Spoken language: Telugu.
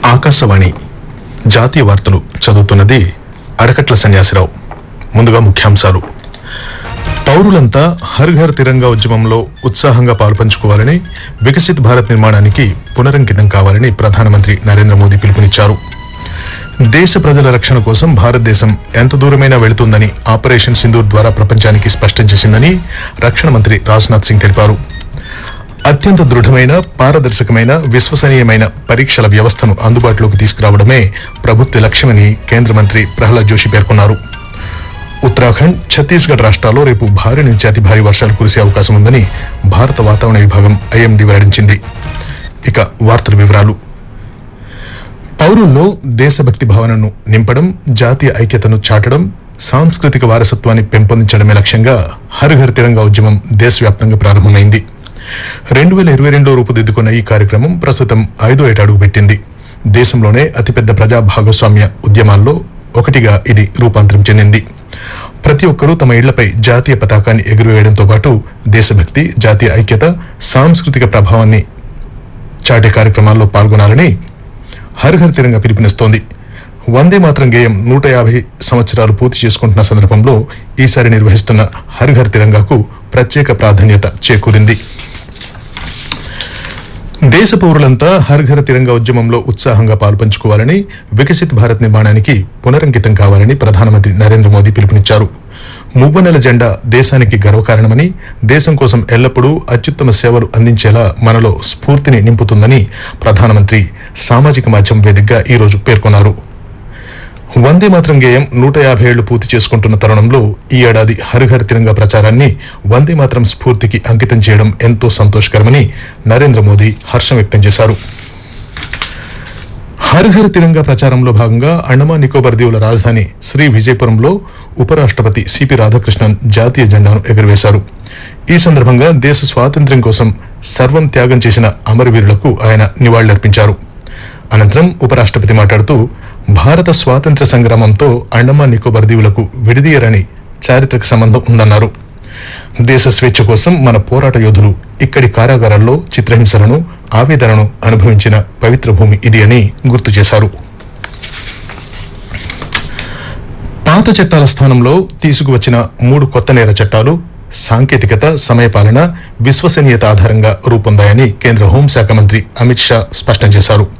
ఆకాశవాణి జాతీయ వార్తలు చదువుతున్నది అరకట్ల సన్యాసిరావు ముందుగా ముఖ్యాంశాలు పౌరులంతా హర్ ఘర్ తిరంగా ఉద్యమంలో ఉత్సాహంగా పాల్పంచుకోవాలని వికసిత్ భారత్ నిర్మాణానికి పునరంకితం కావాలని ప్రధానమంత్రి నరేంద్ర మోదీ పిలుపునిచ్చారు దేశ ప్రజల రక్షణ కోసం భారతదేశం ఎంత దూరమైనా వెళుతుందని ఆపరేషన్ సింధూర్ ద్వారా ప్రపంచానికి స్పష్టం చేసిందని రక్షణ మంత్రి రాజ్నాథ్ సింగ్ తెలిపారు అత్యంత దృఢమైన పారదర్శకమైన విశ్వసనీయమైన పరీక్షల వ్యవస్థను అందుబాటులోకి తీసుకురావడమే ప్రభుత్వ లక్ష్యమని కేంద్ర మంత్రి ప్రహ్లాద్ జోషి పేర్కొన్నారు ఉత్తరాఖండ్ ఛత్తీస్గఢ్ రాష్ట్రాల్లో రేపు భారీ నుంచి అతి భారీ వర్షాలు కురిసే అవకాశం ఉందని భారత వాతావరణ విభాగం ఐఎండీ వెల్లడించింది ఇక వార్తల వివరాలు పౌరుల్లో దేశభక్తి భావనను నింపడం జాతీయ ఐక్యతను చాటడం సాంస్కృతిక వారసత్వాన్ని పెంపొందించడమే లక్ష్యంగా హర్ ఘర్ తిరంగా ఉద్యమం దేశవ్యాప్తంగా ప్రారంభమైంది రెండు వేల ఇరవై రెండో రూపుదిద్దుకున్న ఈ కార్యక్రమం ప్రస్తుతం ఐదో ఏట అడుగుపెట్టింది దేశంలోనే అతిపెద్ద ప్రజా భాగస్వామ్య ఉద్యమాల్లో ఒకటిగా ఇది రూపాంతరం చెందింది ప్రతి ఒక్కరూ తమ ఇళ్లపై జాతీయ పతాకాన్ని ఎగురవేయడంతో పాటు దేశభక్తి జాతీయ ఐక్యత సాంస్కృతిక ప్రభావాన్ని చాటే కార్యక్రమాల్లో పాల్గొనాలని హర్ ఘర్ తిరంగా పిలుపునిస్తోంది వందే మాత్రం గేయం నూట యాభై సంవత్సరాలు పూర్తి చేసుకుంటున్న సందర్భంలో ఈసారి నిర్వహిస్తున్న హర్ ఘర్ తిరంగాకు ప్రత్యేక ప్రాధాన్యత చేకూరింది దేశ పౌరులంతా హర్ ఘర్ తిరంగా ఉద్యమంలో ఉత్సాహంగా పాల్పంచుకోవాలని వికసిత్ భారత్ నిర్మాణానికి పునరంకితం కావాలని ప్రధానమంత్రి నరేంద్ర మోదీ పిలుపునిచ్చారు మువ్వనెల జెండా దేశానికి గర్వకారణమని దేశం కోసం ఎల్లప్పుడూ అత్యుత్తమ సేవలు అందించేలా మనలో స్ఫూర్తిని నింపుతుందని ప్రధానమంత్రి సామాజిక మాధ్యమం వేదికగా ఈ రోజు పేర్కొన్నారు వందే మాత్రం గేయం నూట యాభై ఏళ్లు పూర్తి చేసుకుంటున్న తరుణంలో ఈ ఏడాది హర్ ఘర్ తిరంగా ప్రచారాన్ని వందే మాత్రం స్ఫూర్తికి అంకితం చేయడం ఎంతో సంతోషకరమని నరేంద్ర మోదీ హర్షం వ్యక్తం చేశారు హర్ ఘర్ తిరంగా ప్రచారంలో భాగంగా అండమాన్ నికోబార్ దీవుల రాజధాని శ్రీ విజయపురంలో ఉపరాష్ట్రపతి సిపి రాధాకృష్ణన్ జాతీయ జెండాను ఎగురవేశారు ఈ సందర్భంగా దేశ స్వాతంత్ర్యం కోసం సర్వం త్యాగం చేసిన అమరవీరులకు ఆయన నివాళులర్పించారు అనంతరం ఉపరాష్ట్రపతి మాట్లాడుతూ భారత స్వాతంత్ర్య సంగ్రామంతో అండమాన్ నికోబార్ దీవులకు విడదీయరని చారిత్రక సంబంధం ఉందన్నారు దేశ స్వేచ్ఛ కోసం మన పోరాట యోధులు ఇక్కడి కారాగారాల్లో చిత్రహింసలను ఆవేదనను అనుభవించిన పవిత్ర భూమి ఇది అని గుర్తు చేశారు పాత చట్టాల స్థానంలో తీసుకువచ్చిన మూడు కొత్త నేర చట్టాలు సాంకేతికత సమయపాలన విశ్వసనీయత ఆధారంగా రూపొందాయని కేంద్ర హోంశాఖ మంత్రి అమిత్ షా స్పష్టం చేశారు